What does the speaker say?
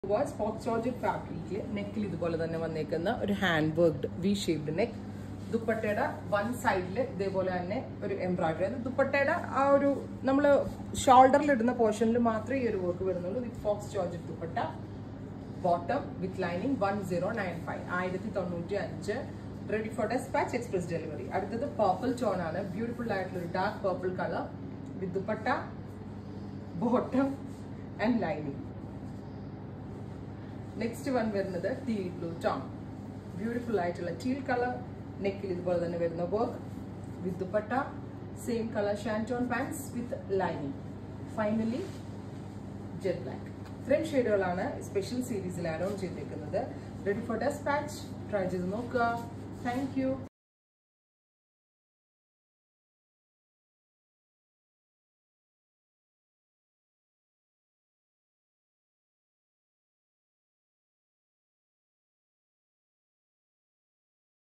sports georgette ഫാബ്രിക്കിൽ നെക്കിൽ ഇതുപോലെ തന്നെ വന്നേക്കുന്ന ഒരു hand worked V shaped neck ദുപ്പട്ടയുടെ വൺ സൈഡിൽ ഇതേപോലെ തന്നെ ഒരു എംബ്രോയിഡറി അത് ദുപ്പട്ടയുടെ ആ ഒരു നമ്മൾ ഷോൾഡറിൽ ഇടുന്ന പോർഷനിൽ മാത്രമേ ഈ ഒരു വർക്ക് വരുന്നുള്ളൂ with faux georgette dupatta bottom with lining one zero nine five ആയിരത്തി തൊണ്ണൂറ്റി അഞ്ച് ready for dispatch express delivery അടുത്തത് പർപ്പിൾ ടോൺ ആണ് ബ്യൂട്ടിഫുൾ ആയിട്ടുള്ള ഒരു dark purple colour with dupatta bottom and lining next one വരുന്നത് ടീൽ ബ്ലൂ ടോൺ ബ്യൂട്ടിഫുൾ ആയിട്ടുള്ള teal colour നെക്കിൽ ഇതുപോലെ തന്നെ വരുന്ന work with dupatta same colour shantoon pants with lining finally jet black ഇത്രയും ഷെയ്ഡുകളാണ് സ്പെഷ്യൽ സീരീസിൽ അറൗണ്ട് ചെയ്തിരിക്കുന്നത് റെഡി ഫോർ ഡെസ്പാച്ച് ട്രൈ ചെയ്ത് നോക്കുക താങ്ക് യു